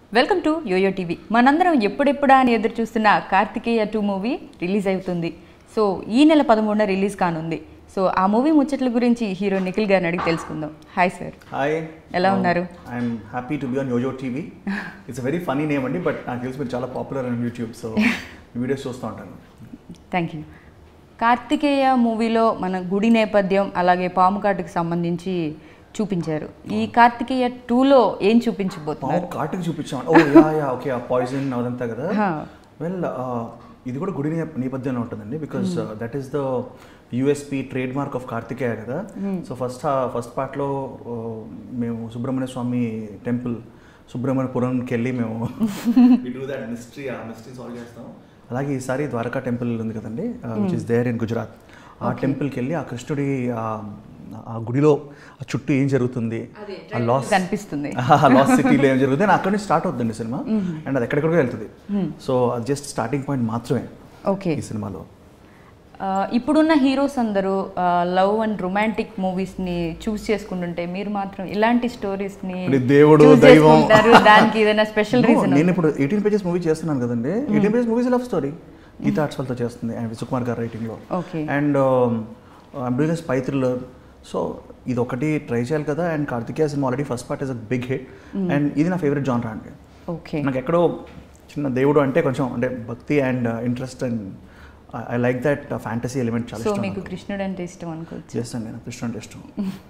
Welcome to yo-yo TV మనందరం ఎప్పుడెప్పుడా అని ఎదురు చూస్తున్న కార్తికేయ టూ మూవీ రిలీజ్ అవుతుంది సో ఈ నెల పదమూడున రిలీజ్ కానుంది సో ఆ మూవీ ముచ్చట్ల గురించి హీరో నిఖిల్ గారిని అడిగి తెలుసుకుందాం హాయ్ సార్ హాయ్ ఎలా ఉన్నారు? I'm happy to be on Yojo TV it's very funny name అండి బట్ నాకు తెలిసి మీరు చాలా popular on YouTube so videos చూస్తూ ఉంటాను థ్యాంక్ యూ కార్తికేయ మూవీలో మన గుడి నేపథ్యం అలాగే పాము కాటుకు సంబంధించి చూపించారు ఈ కార్తికేయ టూలో ఏం చూపించబోతున్నారు పావు కాటుకు చూపించాం ఓ యా యా ఓకే ఆ పాయిజన్ అదంతా కదా హా. వెల్ ఇది కూడా గుడి నే- నేపథ్యంలో ఉంటుందండి because that is the USP trade mark of Karthikeya కదా సో ఫస్ట్ ఫస్ట్ పార్ట్లో మేము సుబ్రహ్మణ్య స్వామి టెంపుల్ సుబ్రహ్మణ్యపురంకి వెళ్ళి మేము డూ దట్ మిస్టరీ ఆ మిస్టరీ సాల్వ్ చేస్తాం అలాగే ఈసారి ద్వారకా టెంపుల్ ఉంది కదండి which is there in Gujarat ఆ టెంపుల్కి వెళ్ళి ఆ కృష్ణుడి ఆ- ఆ గుడిలో ఆ చుట్టూ ఏం జరుగుతుంది ఆ లాస్ కనిపిస్తుంది లాస్ట్ సిటీలో ఏం జరుగుతుంది అని అక్కడ నుంచి స్టార్ట్ అవుతుంది సినిమా అండ్ అది ఎక్కడెక్కడికో వెళ్తుంది సో అది జస్ట్ స్టార్టింగ్ పాయింట్ మాత్రమే ఓకే ఈ సినిమాలో ఆ, ఇప్పుడున్న హీరోస్ అందరూ లవ్ అండ్ రొమాంటిక్ మూవీస్ ని చూస్ చేసుకుంటుంటే మీరు మాత్రం ఇలాంటి స్టోరీస్ ని ఇప్పుడు దేవుడు, choose దైవం. చేసుకుంటారు. దానికి ఏదైనా స్పెషల్ No, రీజన్ నేను ఇప్పుడు ఎయిటీన్ పేజెస్ మూవీ చేస్తున్నాను కదండి eighteen pages movies love story Geetha Arts వాళ్ళతో చేస్తుంది అండ్ సుకుమార్ గారు రైటింగ్లో okay and I'm doing spy thriller so ఇది ఒకటి ట్రై చేయాలి కదా అండ్ కార్తికేయ సినిమా already first part is a big hit and ఇది నా ఫేవరెట్ జానరా అండి ఓకే నాకు ఎక్కడో చిన్న దేవుడు అంటే కొంచెం అంటే భక్తి and interest and I like that fantasy element చాలా సో ఇష్టం మీకు నాకు. కృష్ణుడు అంటే ఇష్టం అనుకోవచ్చు చేస్తాను నేను కృష్ణ అంటే ఇష్టం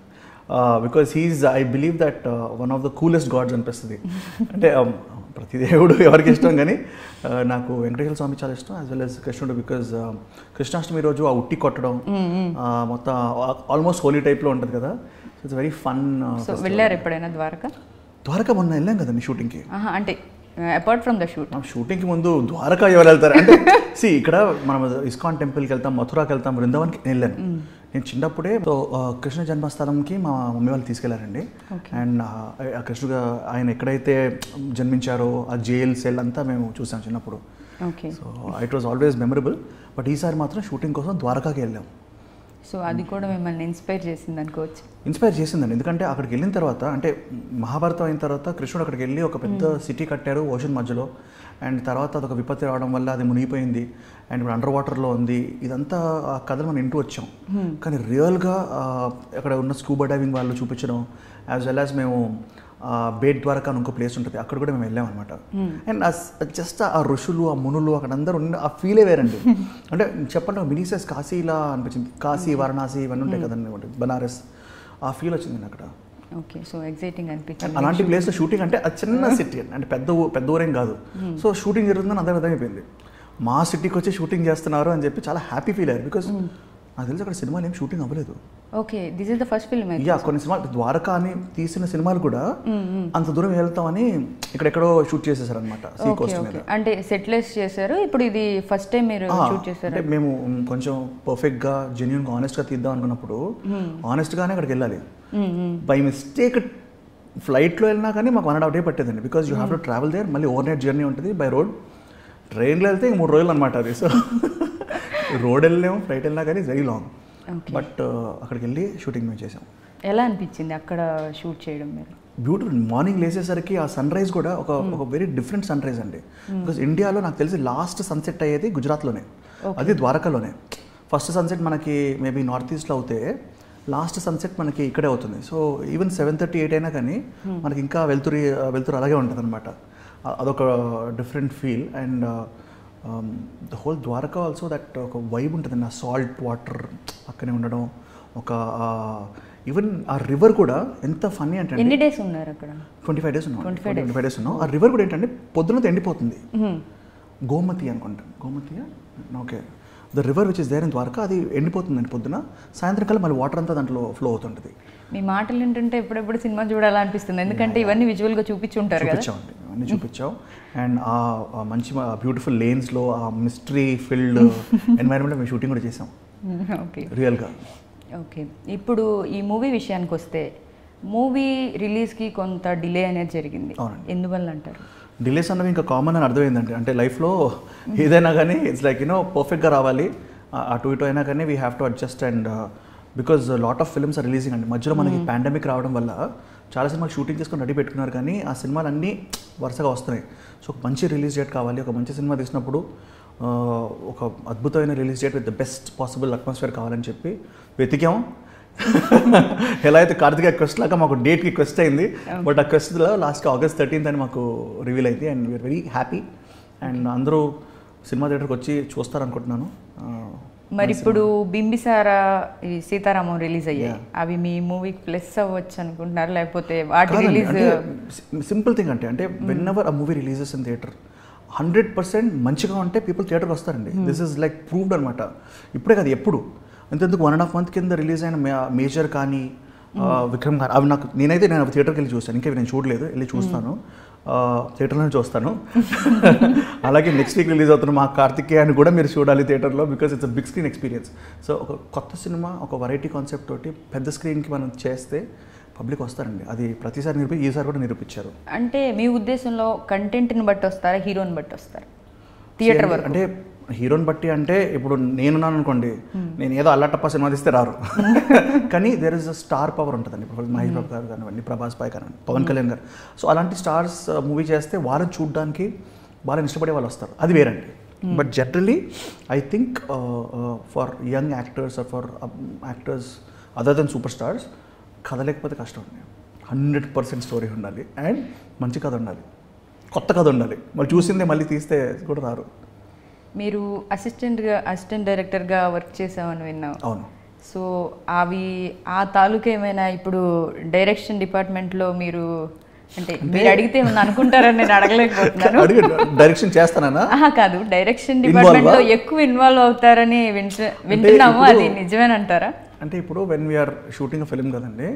because he's I believe that one of the coolest gods అనిపిస్తుంది అంటే um, ప్రతి దేవుడు ఎవరికి ఇష్టం కానీ uh, నాకు వెంకటేశ్వర స్వామి చాలా ఇష్టం యాజ్ వెల్ as కృష్ణుడు బికాజ్ కృష్ణాష్టమి రోజు ఆ ఉట్టి కొట్టడం uh, మొత్తం ఆల్మోస్ట్ హోలీ టైప్లో ఉంటుంది కదా ఇట్స్ వెరీ ఫన్ సో వెళ్ళారు ఎప్పుడైనా ద్వారకా ద్వారకా మొన్న వెళ్ళాం కదండి షూటింగ్కి ఆహా, అంటే అపార్ట్ ఫ్రమ్ ద షూట్ మనం షూటింగ్కి ముందు ద్వారకా ఎవరు వెళ్తారు అంటే సి ఇక్కడ మనం ఇస్కాన్ టెంపుల్కి వెళ్తాం మథురాకి వెళ్తాం బృందావన్కి నేను వెళ్ళాను నేను చిన్నప్పుడే సో ఆ, కృష్ణ జన్మస్థలంకి మా మమ్మీ వాళ్ళు తీసుకెళ్లారండి అండ్ ఆ కృష్ణుడు ఆయన ఎక్కడైతే జన్మించారో ఆ జైల్ సెల్ అంతా మేము చూసాం చిన్నప్పుడు okay so it was always memorable but ఈసారి మాత్రం షూటింగ్ కోసం ద్వారకాకి వెళ్ళాం సో అది కూడా మిమ్మల్ని ఇన్స్పైర్ చేసింది అనుకోవచ్చు ఇన్స్పైర్ చేసిందండి ఎందుకంటే అక్కడికి వెళ్ళిన తర్వాత అంటే మహాభారతం అయిన తర్వాత కృష్ణుడు అక్కడికి వెళ్ళి ఒక పెద్ద సిటీ కట్టారు ఓషన్ మధ్యలో అండ్ తర్వాత అదొక విపత్తి రావడం వల్ల అది మునిగిపోయింది అండ్ ఇప్పుడు అండర్ వాటర్లో ఉంది ఇదంతా ఆ కథలు మనం ఇంటూ వచ్చాం కానీ రియల్గా అక్కడ ఉన్న స్కూబా డైవింగ్ వాళ్ళు చూపించడం యాజ్ వెల్ యాజ్ మేము ఆ, బేట్ ద్వారకా అని ఇంకో ప్లేస్ ఉంటుంది అక్కడ కూడా మేము వెళ్ళాం అనమాట అండ్ జస్ట్ ఆ ఋషులు ఆ మునులు అక్కడ అందరూ ఉన్న ఆ ఫీలే వేరండి అంటే చెప్పండి మినీ సైజ్ కాశీలా అనిపించింది కాశీ వారణాసి ఇవన్నీ ఉంటాయి కదండి ఒకటి బనారస్ ఆ ఫీల్ వచ్చింది నాకు అక్కడ ఓకే సో ఎగ్జైటింగ్ అనిపించింది అలాంటి ప్లేస్లో షూటింగ్ అంటే అది చిన్న సిటీ అండి అంటే పెద్ద ఊ- పెద్ద ఊరేం కాదు సో షూటింగ్ జరుగుతుందని అందరూ అర్థమైపోయింది మా సిటీకి వచ్చి షూటింగ్ చేస్తున్నారు అని చెప్పి చాలా హ్యాపీ ఫీల్ అయ్యారు బికాస్ నాకు తెలిసి అక్కడ సినిమాలు ఏం షూటింగ్ అవ్వలేదు okay this is the first film yeah కొన్ని సినిమాలు ద్వారకా అని తీసిన సినిమాలు కూడా అంత దూరం వెళ్తామని ఇక్కడెక్కడో షూట్ చేసేసారు అనమాట సీ ఓకే కోస్ట్ మీద ఓకే అంటే సెటిలైజ్ చేశారు ఇప్పుడు ఇది ఫస్ట్ టైం మీరు ఆ, షూట్ చేశారు అంటే మేము మ్, కొంచెం పర్ఫెక్ట్గా జెన్యున్గా ఆనెస్ట్గా తీద్దాం అనుకున్నప్పుడు ఆనెస్ట్గానే అక్కడికి వెళ్ళాలి బై మిస్టేక్ ఫ్లైట్లో వెళ్ళినా కానీ మాకు వన్ అండ్ హాఫ్ డే పట్టేదండి because you have to travel there మళ్ళీ ఓవర్ నైట్ జర్నీ ఉంటుంది బై రోడ్ ట్రైన్లో వెళ్తే ఇంక మూడు రోజులు అనమాట అది సో రోడ్ వెళ్ళలేము ఫ్లైట్ వెళ్ళినా కానీ వెరీ లాంగ్ ఓకే బట్ అక్కడికి వెళ్ళి షూటింగ్ మేము చేసాం ఎలా అనిపించింది అక్కడ షూట్ చేయడం మీరు బ్యూటిఫుల్ మార్నింగ్ లేసేసరికి ఆ సన్ రైజ్ కూడా ఒక ఒక వెరీ డిఫరెంట్ సన్ రైజ్ అండి బికాస్ ఇండియాలో నాకు తెలిసి లాస్ట్ సన్సెట్ అయ్యేది గుజరాత్లోనే అది ద్వారకాలోనే ఫస్ట్ సన్సెట్ మనకి మేబీ నార్త్ ఈస్ట్లో అవుతే లాస్ట్ సన్సెట్ మనకి ఇక్కడే అవుతుంది so even seven thirty eight అయినా కానీ మనకి ఇంకా వెళ్తురి వెళ్తురు అలాగే ఉంటుంది అనమాట అదొక different feel and the whole Dwarka also that ఒక వైబ్ ఉంటుంది ఆ సాల్ట్ వాటర్ పక్కనే ఉండడం ఒక ఈవెన్ ఆ రివర్ కూడా ఎంత ఫన్నీ అంటే ఎన్ని డేస్ ఉన్నారు అక్కడ ట్వంటీ ఫైవ్ డేస్ ఉన్నాం 25 ట్వంటీ ఫైవ్ డేస్ ఉన్నాం ఆ రివర్ కూడా ఏంటంటే పొద్దునతో ఎండిపోతుంది గోమతి అనుకుంటాను గోమతియా okay the river which is there in Dwarka అది ఎండిపోతుందండి పొద్దున సాయంత్రం కల్లా మళ్ళీ వాటర్ అంతా దాంట్లో ఫ్లో అవుతుంటుంది మీ మాటలు ఏంటంటే ఎప్పుడెప్పుడు సినిమా చూడాలనిపిస్తుంది ఎందుకంటే ఇవన్నీ విజువల్ గా చూపించుంటారు కదా చూపించామండి అన్నీ చూపించాం అండ్ ఆ ఆ మంచి బ్యూటిఫుల్ లేన్స్లో ఆ మిస్టరీ ఫిల్డ్ ఎన్వైరన్మెంట్లో మేము షూటింగ్ కూడా చేసాం ఓకే రియల్గా ఓకే ఇప్పుడు ఈ మూవీ విషయానికి వస్తే మూవీ రిలీజ్కి కొంత డిలే అనేది జరిగింది అవునండి. ఎందువల్ల అంటారు డిలేస్ అన్నవి ఇంకా కామన్ అని అర్థమైందండి అంటే లైఫ్లో ఏదైనా కానీ ఇట్స్ లైక్ యూనో పర్ఫెక్ట్గా రావాలి ఆ- అటు ఇటు అయినా కానీ we have to adjust and because lot of films are releasing అండి మధ్యలో మనకి పాండమిక్ రావడం వల్ల చాలా సినిమాలు షూటింగ్ చేసుకొని రెడీ పెట్టుకున్నారు కానీ ఆ సినిమాలు అన్నీ వరుసగా వస్తున్నాయి సో ఒక మంచి రిలీజ్ డేట్ కావాలి ఒక మంచి సినిమా తీసినప్పుడు ఆ, ఒక అద్భుతమైన release date with the best possible atmosphere కావాలని చెప్పి వెతికాం ఎలా అయితే కార్తిక క్వెస్ట్ లాగా మాకు డేట్కి క్వెస్ట్ అయింది బట్ ఆ క్వెస్ట్లో లాస్ట్ ఆగస్ట్ థర్టీన్త్ అని మాకు రివీల్ అయింది and we are very happy and అందరూ సినిమా థియేటర్కి వచ్చి చూస్తారనుకుంటున్నాను ఆ, మరి ఇప్పుడు బింబిసార ఈ సీతారామం రిలీజ్ అయ్యాయి అవి మీ మూవీకి ప్లస్ అవ్వచ్చు అనుకుంటున్నారు లేకపోతే వాటి కాదండి, రిలీజ్ అంటే సింపుల్ థింగ్ అంటే అంటే whenever a movie releases in theatre hundred percent మంచిగా ఉంటే పీపుల్ థియేటర్కి వస్తారండి దిస్ ఇస్ లైక్ ప్రూవ్డ్ అనమాట ఇప్పుడే కాదు ఎప్పుడు అంతెందుకు వన్ అండ్ హాఫ్ మంత్ కింద రిలీజ్ అయిన మేజర్ కానీ ఆ, విక్రమ్ గారు అవి నాకు నేనైతే నేను థియేటర్కి వెళ్ళి చూస్తాను ఇంకా ఇవి నేను చూడలేదు వెళ్ళి చూస్తాను ఆ, థియేటర్లోనే చూస్తాను అలాగే నెక్స్ట్ వీక్ రిలీజ్ అవుతున్న మా కార్తికేయ అని కూడా మీరు చూడాలి థియేటర్లో because it's big screen experience so ఒక కొత్త సినిమా ఒక వెరైటీ కాన్సెప్ట్ తోటి పెద్ద స్క్రీన్కి మనం చేస్తే పబ్లిక్ వస్తారండి అది ప్రతిసారి నిరూపి ఈసారి కూడా నిరూపించారు అంటే మీ ఉద్దేశంలో కంటెంట్ని బట్టి వస్తారా హీరోని బట్టి వస్తారా థియేటర్ వరకు అంటే హీరోని బట్టి అంటే ఇప్పుడు నేనున్నాను అనుకోండి నేను ఏదో అల్లటప్ప సినిమా తీస్తే రారు కానీ there is a star power ఉంటుందండి ఇప్పుడు మహేష్ బాబు గారు కానివ్వండి ప్రభాస్ పై కానివ్వండి పవన్ కళ్యాణ్ గారు సో అలాంటి స్టార్స్ మూవీ చేస్తే వాళ్ళని చూడడానికి వాళ్ళని ఇష్టపడే వాళ్ళు వస్తారు అది వేరండి but generally I think for young actors for actors other then super stars కథ లేకపోతే కష్టం అండి హండ్రెడ్ పర్సెంట్ స్టోరీ ఉండాలి అండ్ మంచి కథ ఉండాలి కొత్త కథ ఉండాలి మళ్ళీ చూసిందే మళ్ళీ తీస్తే కూడా రారు మీరు అసిస్టెంట్గా అసిస్టెంట్ డైరెక్టర్గా వర్క్ చేసామని విన్నాం అవును సో అవి ఆ తాలూకా ఏమైనా ఇప్పుడు డైరెక్షన్ డిపార్ట్మెంట్లో మీరు అంటే మీరు అడిగితే ఏమన్నా అనుకుంటారని నేను అడగలేకపోతున్నాను అడిగి డైరెక్షన్ చేస్తానా ఆహా కాదు డైరెక్షన్ Involve డిపార్ట్మెంట్లో ఆ? ఎక్కువ ఇన్వాల్వ్ అవుతారని వింట వింటున్నాము ఇప్పుడు- అది నిజమేనంటారా అంటే ఇప్పుడు వెన్ వీఆర్ షూటింగ్ ఫిలిం కదండి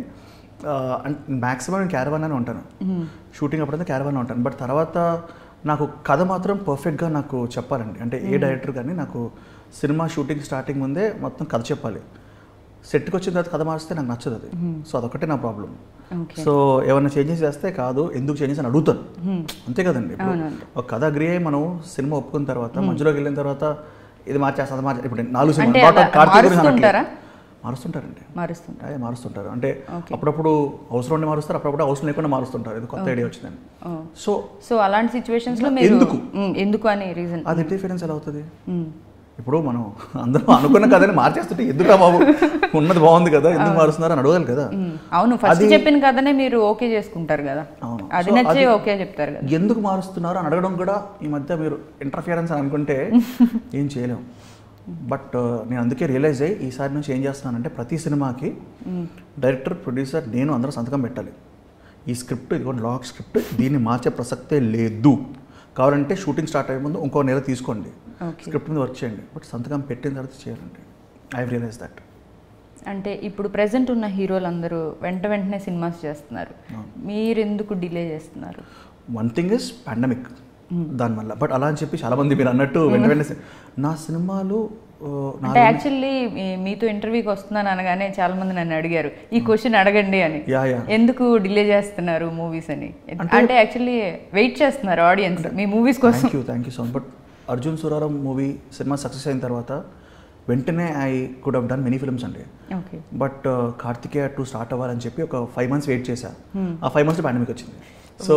మ్యాక్సిమం నేను క్యారవాన్ అని ఉంటాను షూటింగ్ అప్పుడైతే క్యారవాన్ ఉంటాను బట్ తర్వాత నాకు కథ మాత్రం పర్ఫెక్ట్గా నాకు చెప్పాలండి అంటే ఏ డైరెక్టర్ కానీ నాకు సినిమా షూటింగ్ స్టార్టింగ్ ముందే మొత్తం కథ చెప్పాలి సెట్కి వచ్చిన తర్వాత కథ మారిస్తే నాకు నచ్చదు అది సో అదొకటే నా ప్రాబ్లం ఓకే సో ఏమైనా చేంజెస్ చేస్తే కాదు ఎందుకు చేంజెస్ అని అడుగుతాను అంతే కదండి ఇప్పుడు అవునండి. ఒక కథ అగ్రి అయ్యి మనం సినిమా ఒప్పుకున్న తర్వాత మధ్యలోకి వెళ్ళిన తర్వాత ఇది మార్చేస్తా అది మార్చే ఇప్పుడు నాలుగు అంటే సినిమా అలా కార్తీక్ గురించి మారుస్తుంటారా? అనట్లేదు. మారుస్తుంటారండి మారుస్తుంటారు అదే మారుస్తుంటారు అంటే Okay. అప్పుడప్పుడు అవసరం ఉండి మారుస్తారు అప్పుడప్పుడు అవసరం లేకుండా మారుస్తుంటారు ఇది కొత్త ఐడియా వచ్చిందని సో సో అలాంటి సిచ్యువేషన్స్లో మీరు ఎందుకు? మ్, ఎందుకు అని రీజన్ అది ఇంటర్ఫిరెన్స్ ఎలా అవుతుంది ఇప్పుడు మనం అందరం అనుకున్న కథని మార్చేస్తుంటే ఎందుకు బాబు ఉన్నది బాగుంది కదా ఎందుకు మారుస్తున్నారు అని అడగాలి కదా అవును ఫస్ట్ అది- చెప్పిన కథనే మీరు ఓకే చేసుకుంటారు కదా అవును. అది So, నచ్చే అది- ఓకే చెప్తారు కదా ఎందుకు మారుస్తున్నారు అని అడగడం కూడా ఈ మధ్య మీరు ఇంటర్ఫియరెన్స్ అని అనుకుంటే ఏం చేయలేము బట్ నేను అందుకే రియలైజ్ అయ్యి ఈసారి నుంచి ఏం చేస్తున్నానంటే ప్రతి సినిమాకి డైరెక్టర్ ప్రొడ్యూసర్ నేను అందరూ సంతకం పెట్టాలి ఈ స్క్రిప్ట్ ఇది లాక్ స్క్రిప్ట్ దీన్ని మార్చే ప్రసక్తే లేదు కావాలంటే షూటింగ్ స్టార్ట్ అయ్యే ముందు ఇంకో నెల తీసుకోండి ఓకే స్క్రిప్ట్ మీద వర్క్ చేయండి బట్ సంతకం పెట్టిన తర్వాత చేయాలండి ఐ రియలైజ్ దట్ అంటే ఇప్పుడు ప్రెసెంట్ ఉన్న హీరోలు అందరూ వెంట వెంటనే సినిమాస్ చేస్తున్నారు మీరు ఎందుకు డిలే చేస్తున్నారు వన్ థింగ్ ఇస్ పాండమిక్ దానివల్ల బట్ అలా అని చెప్పి చాలా మంది మీరు అన్నట్టు వెంట వెంటనే సి- నా సినిమాలు ఆ, నా అంటే యాక్చువల్లీ మీతో ఇంటర్వ్యూకి వస్తున్నాను అనగానే చాలా మంది నన్ను అడిగారు ఈ క్వశ్చన్ అడగండి అని యా యా ఎందుకు డిలే చేస్తున్నారు మూవీస్ అని అంటే యాక్చువల్లీ వెయిట్ చేస్తున్నారు ఆడియన్స్ మీ మూవీస్ కోసం thank you thank you so much but Arjun Suravaram movie సినిమా సక్సెస్ అయిన తర్వాత వెంటనే I could have done many films అండి okay but Karthikeya two start అవ్వాలని చెప్పి ఒక ఫైవ్ మంత్స్ వెయిట్ చేశా ఆ ఫైవ్ మంత్స్ పాండమిక్ వచ్చింది so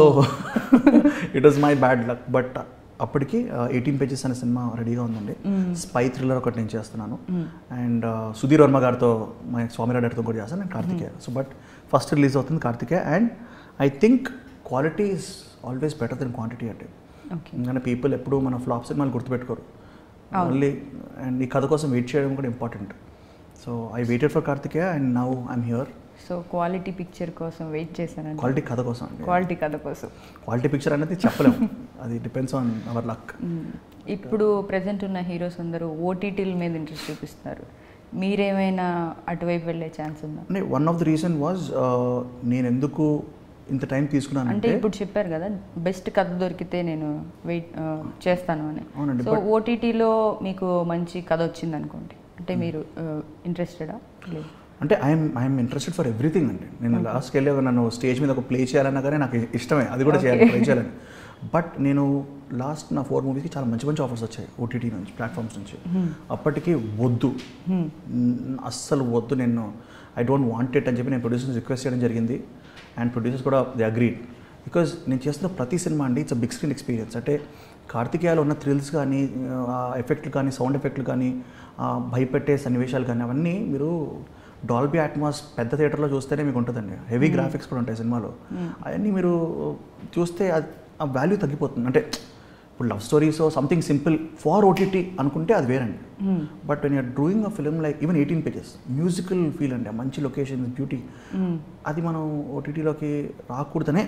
it was my bad luck but అప్పటికి ఎయిటీన్ పేజెస్ అనే సినిమా రెడీగా ఉందండి స్పై థ్రిల్లర్ ఒకటి నేను చేస్తున్నాను అండ్ సుధీర్ వర్మ గారితో మా స్వామిరావు గారితో కూడా చేస్తాను నేను Karthikeya so but first release అవుతుంది Karthikeya and I think quality is always better then quantity అంటే ఓకే ఎందుకంటే పీపుల్ ఎప్పుడు మన ఫ్లాప్ సినిమాలు గుర్తుపెట్టుకోరు ఓన్లీ అండ్ ఈ కథ కోసం వెయిట్ చేయడం కూడా important so I waited for Karthikeya and now I'm here so quality picture కోసం వెయిట్ చేశానండి క్వాలిటీ కథ కోసం అండి క్వాలిటీ కథ కోసం క్వాలిటీ పిక్చర్ అనేది చెప్పలేము అది depends on our luck hmm. ఇప్పుడు ప్రజెంట్ ఉన్న హీరోస్ అందరూ ఓటీటీల మీద ఇంట్రెస్ట్ చూపిస్తున్నారు మీరేమైనా అటువైపు వెళ్ళే ఛాన్స్ ఉందా అంటే one of the reason was నేను ఎందుకు ఇంత టైం తీసుకున్నాను అంటే అంటే ఇప్పుడు చెప్పారు కదా బెస్ట్ కథ దొరికితే నేను వెయిట్ చేస్తాను అని అవునండి, సో ఓటీటీలో మీకు మంచి కథ వచ్చింది అనుకోండి అంటే మీరు ఇంట్రెస్టెడా లేదు అంటే I'm I'm interested for everything అండి నేను లాస్ట్కి వెళ్ళి ఒక నన్ను స్టేజ్ మీద ఒక ప్లే చేయాలన్నా కానీ నాకు ఇష్టమే అది కూడా చేయాలి ట్రై చేయాలని బట్ నేను లాస్ట్ నా ఫోర్ మూవీస్కి చాలా మంచి మంచి ఆఫర్స్ వచ్చాయి ఓటీటీ నుంచి ప్లాట్ఫామ్స్ నుంచి అప్పటికి వద్దు న్- అస్సలు వద్దు నేను ఐ డోంట్ వాంట్ ఇట్ అని చెప్పి నేను ప్రొడ్యూసర్స్ రిక్వెస్ట్ చేయడం జరిగింది అండ్ ప్రొడ్యూసర్స్ కూడా దే అగ్రీడ్ బికాజ్ నేను చేస్తున్న ప్రతి సినిమా అండి ఇట్స్ బిగ్ స్క్రీన్ ఎక్స్పీరియన్స్ అంటే కార్తికేయాలో ఉన్న థ్రిల్స్ కానీ ఆ ఎఫెక్ట్లు కానీ సౌండ్ ఎఫెక్ట్లు కానీ ఆ భయపెట్టే సన్నివేశాలు కానీ అవన్నీ మీరు డాల్బీ అట్మాస్ పెద్ద థియేటర్లో చూస్తేనే మీకు ఉంటుందండి హెవీ గ్రాఫిక్స్ కూడా ఉంటాయి సినిమాలో అవన్నీ మీరు చూస్తే అది- ఆ వాల్యూ తగ్గిపోతుంది అంటే ఇప్పుడు love stories something simple for OTT అనుకుంటే అది వేరండి but when you're doing a film like even eighteen pages musical feel అండి ఆ మంచి లొకేషన్ బ్యూటీ అది మనం ఓటీటీలోకి రాకూడదనే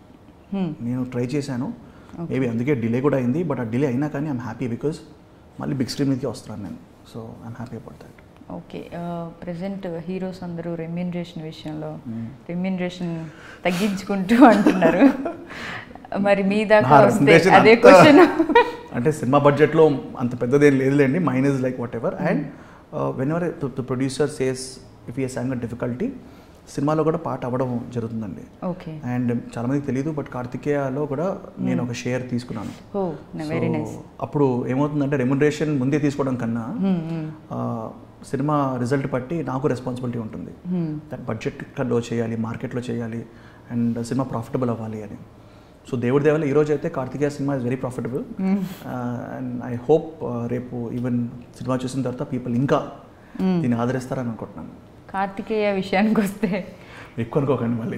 నేను ట్రై చేశాను మేబీ అందుకే డిలే కూడా అయింది బట్ ఆ డిలే అయినా కానీ ఐమ్ హ్యాపీ బికాజ్ మళ్ళీ బిగ్ స్క్రీన్ మీదకి వస్తున్నాను నేను so I'm happy about that okay present heroes అందరూ రెమ్యూనరేషన్ విషయంలో రెమ్యూనరేషన్ తగ్గించుకుంటూ అంటున్నారు మరి మీ దాకా నా వస్తే remuneration అదే అంతా- క్వశ్చన్ అంటే సినిమా బడ్జెట్లో అంత పెద్దదేం లేదులేండి mine is like whatever and whenever the producer says if ఈ సాంగ్ డిఫికల్టీ సినిమాలో కూడా పాట అవ్వడం జరుగుతుందండి ఓకే అండ్ చాలామందికి తెలియదు బట్ కార్తికేయలో కూడా నేను ఒక షేర్ తీసుకున్నాను ఓ వెరీ So, నైస్ అప్పుడు ఏమవుతుందంటే రెమ్యునరేషన్ ముందే తీసుకోవడం కన్నా ఆ, సినిమా రిజల్ట్ బట్టి నాకు రెస్పాన్సిబిలిటీ ఉంటుంది దట్ బడ్జెట్ లో చేయాలి మార్కెట్లో చేయాలి అండ్ సినిమా ప్రాఫిటబుల్ అవ్వాలి అని సో దేవుడి దేవాల ఈరోజు అయితే కార్తికేయ సినిమా is very profitable and I hope రేపు ఈవెన్ సినిమా చూసిన తర్వాత పీపుల్ ఇంకా దీన్ని ఆదరిస్తారని అనుకుంటున్నాను కార్తికేయ విషయానికి వస్తే ఎక్కువ అనుకోకండి మళ్ళీ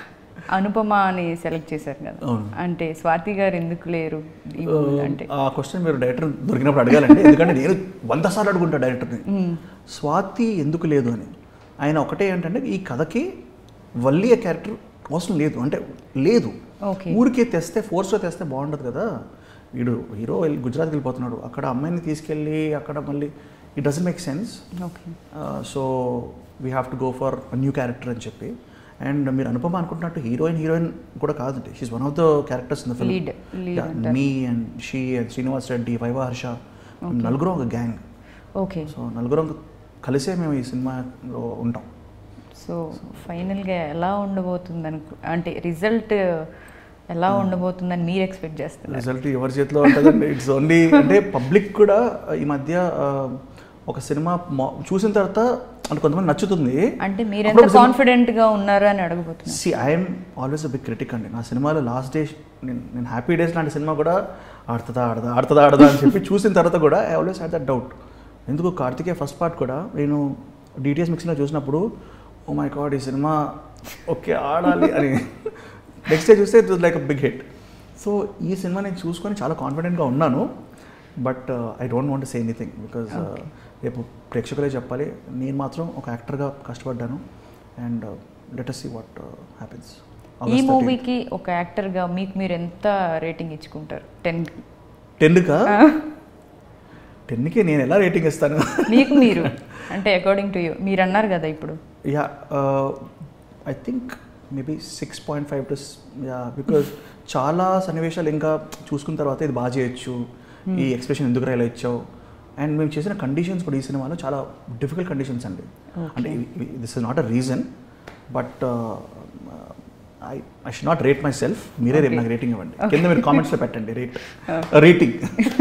అనుపమ అని సెలెక్ట్ చేశారు కదా అవును. అంటే స్వాతి గారు ఎందుకు లేరు ఈ movie లో అంటే ఆ క్వశ్చన్ మీరు డైరెక్టర్ దొరికినప్పుడు అడగాలండి ఎందుకంటే నేను వంద సార్లు అడుగుంటా డైరెక్టర్ని స్వాతి ఎందుకు లేదు అని ఆయన ఒకటే ఏంటంటే ఈ కథకి వల్లి క్యారెక్టర్ అవసరం లేదు అంటే లేదు ఓకే ఊరికే తెస్తే ఫోర్స్లో తెస్తే బాగుండదు కదా వీడు హీరో వెళ్ళి గుజరాత్కి వెళ్ళిపోతున్నాడు అక్కడ అమ్మాయిని తీసుకెళ్ళి అక్కడ మళ్ళీ it doesn't make sense okay so we have to go for new character అని చెప్పి అండ్ మీరు అనుపమ అనుకుంటున్నట్టు హీరోయిన్ హీరోయిన్ కూడా కాదండి she's one of the characters in the film Lead, lead అంటారు. మీ and she and Srinivas Reddy Viva Harsha నలుగురు ఒక గ్యాంగ్ ఓకే సో నలుగురం కలిసే మేము ఈ సినిమాలో ఉంటాం సో ఫైనల్గా ఎలా ఉండబోతుంది అనుకు అంటే రిజల్ట్ ఎలా ఉండబోతుందని మీరు ఎక్స్పెక్ట్ చేస్తున్నారు రిజల్ట్ ఎవరి చేతిలో ఉంటుందండి ఇట్స్ ఓన్లీ అంటే పబ్లిక్ కూడా ఈ మధ్య ఆ, ఒక సినిమా మా- చూసిన తర్వాత అంటే కొంతమంది నచ్చుతుంది అంటే మీరు ఎంత అప్పుడు ఒక సినిమా- కాన్ఫిడెంట్ గా ఉన్నారు అని అడగబోతున్నారు see I'm always a big critic అండి నా సినిమాలో లాస్ట్ డే నేను నేను హ్యాపీ డేస్ లాంటి సినిమా కూడా ఆడుతుందా ఆడదా ఆడుతుందా ఆడదా అని చెప్పి చూసిన తర్వాత కూడా I always had that doubt ఎందుకు కార్తికేయ ఫస్ట్ పార్ట్ కూడా నేను డిటిఎస్ మిక్సింగ్లో చూసినప్పుడు ఓ మై గాడ్ ఈ సినిమా ఓకే ఆడాలి అని నెక్స్ట్ డే చూస్తే it was like a big hit so ఈ సినిమా నేను చూసుకొని చాలా కాన్ఫిడెంట్గా ఉన్నాను but I don't want say anything because రేపు ప్రేక్షకులే చెప్పాలి నేను మాత్రం ఒక యాక్టర్గా కష్టపడ్డాను and let us see what happens ఈ మూవీకి ఒక యాక్టర్ గా మీకు మీరు ఎంత రేటింగ్ ఇచ్చుకుంటారు టెన్ టెన్కా టెన్కి నేను ఎలా రేటింగ్ ఇస్తాను మీకు మీరు అంటే అకార్డింగ్ టు యూ మీరు అన్నారు కదా ఇప్పుడు yeah I think maybe six point five to yeah because చాలా సన్నివేశాలు ఇంకా చూసుకున్న తర్వాత ఇది బాగా చేయొచ్చు ఈ ఎక్స్ప్రెషన్ ఎందుకు ఇలా ఇచ్చావు అండ్ మేము చేసిన కండిషన్స్ కూడా ఈ సినిమాలో చాలా డిఫికల్ట్ కండిషన్స్ అండి అంటే this is not a reason but I I should not rate myself మీరే రేపు Okay. నాకు రేటింగ్ ఇవ్వండి కింద మీరు కామెంట్స్లో పెట్టండి రేట్ రేటింగ్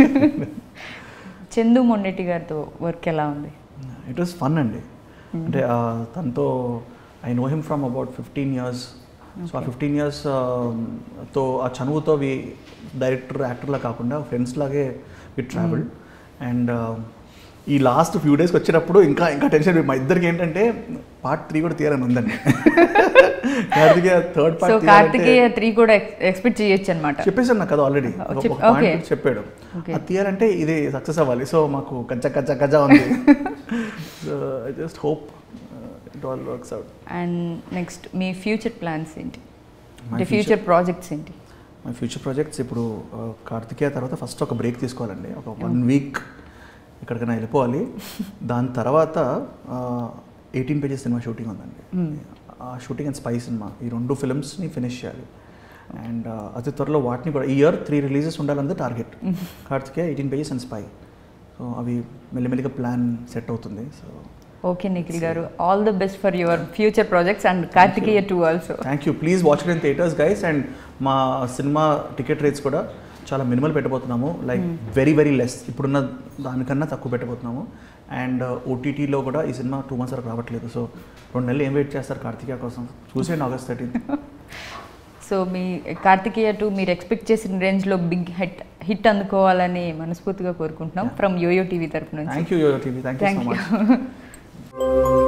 చందు మొండెట్టి గారితో వర్క్ ఎలా ఉంది ఇట్ వాస్ ఫన్ అండి అంటే ఆ, తనతో I know him from about fifteen years so ఆ ఫిఫ్టీన్ ఇయర్స్ తో ఆ చనువుతో వి డైరెక్టర్ యాక్టర్లా కాకుండా ఫ్రెండ్స్ లాగే వి ట్రావెల్ అండ్ ఈ లాస్ట్ ఫ్యూ డేస్కి వచ్చినప్పుడు ఇంకా ఇంకా టెన్షన్ మా ఇద్దరికి ఏంటంటే పార్ట్ త్రీ కూడా తీయాలని ఉందండి Karthikeya third so part Karthikeya three కూడా ఎక్స్పెక్ట్ చేయొచ్చు అనమాట చెప్పేశాను నాకు కదా ఆల్రెడీ Oh, ఒక చెప్- పాయింట్ okay. చెప్పాడు Okay. అది తీయాలంటే ఇది సక్సెస్ అవ్వాలి సో మాకు కచ్చ కచ్చ కచ్చ ఉంది so I just hope it all works out and next మీ ఫ్యూచర్ ప్లాన్స్ ఏంటి My అంటే future- ఫ్యూచర్ ప్రాజెక్ట్స్ ఏంటి మై ఫ్యూచర్ ప్రాజెక్ట్స్ ఇప్పుడు uh, కార్తికేయ తర్వాత ఫస్ట్ ఒక బ్రేక్ తీసుకోవాలండి ఒక వన్ వీక్ ఎక్కడికైనా వెళ్ళిపోవాలి దాని తర్వాత ఎయిటీన్ పేజెస్ సినిమా షూటింగ్ ఉందండి ఆ షూటింగ్ అండ్ స్పై సినిమా ఈ రెండు ఫిల్మ్స్ని ఫినిష్ చేయాలి అండ్ అతి త్వరలో వాటిని కూడా ఈ ఇయర్ త్రీ రిలీజెస్ ఉండాలన్నది target Karthikeya eighteen pages and spy so అవి మెల్లిమెల్లిగా ప్లాన్ సెట్ అవుతుంది so okay Nikhil garu all the best for your future projects and Karthikeya two also thank you please watch it in theatres guys and మా సినిమా ticket rates కూడా చాలా minimal పెట్టబోతున్నాము like very very less ఇప్పుడున్న దానికన్నా తక్కువ పెట్టబోతున్నాము అండ్ ఓటీటీలో కూడా ఈ సినిమా టూ మంత్స్ వరకు రావట్లేదు సో రెండు నెలలు ఏం వెయిట్ చేస్తారు కార్తికేయ కోసం చూసేయండి ఆగస్ట్ థర్టీన్ సో మీ కార్తికేయ టూ మీరు ఎక్స్పెక్ట్ చేసిన రేంజ్లో బిగ్ హిట్ హిట్ అందుకోవాలని మనస్ఫూర్తిగా కోరుకుంటున్నాం ఫ్రమ్ యోయో టీవీ తరపు నుంచి thank you TV thank you so thank much you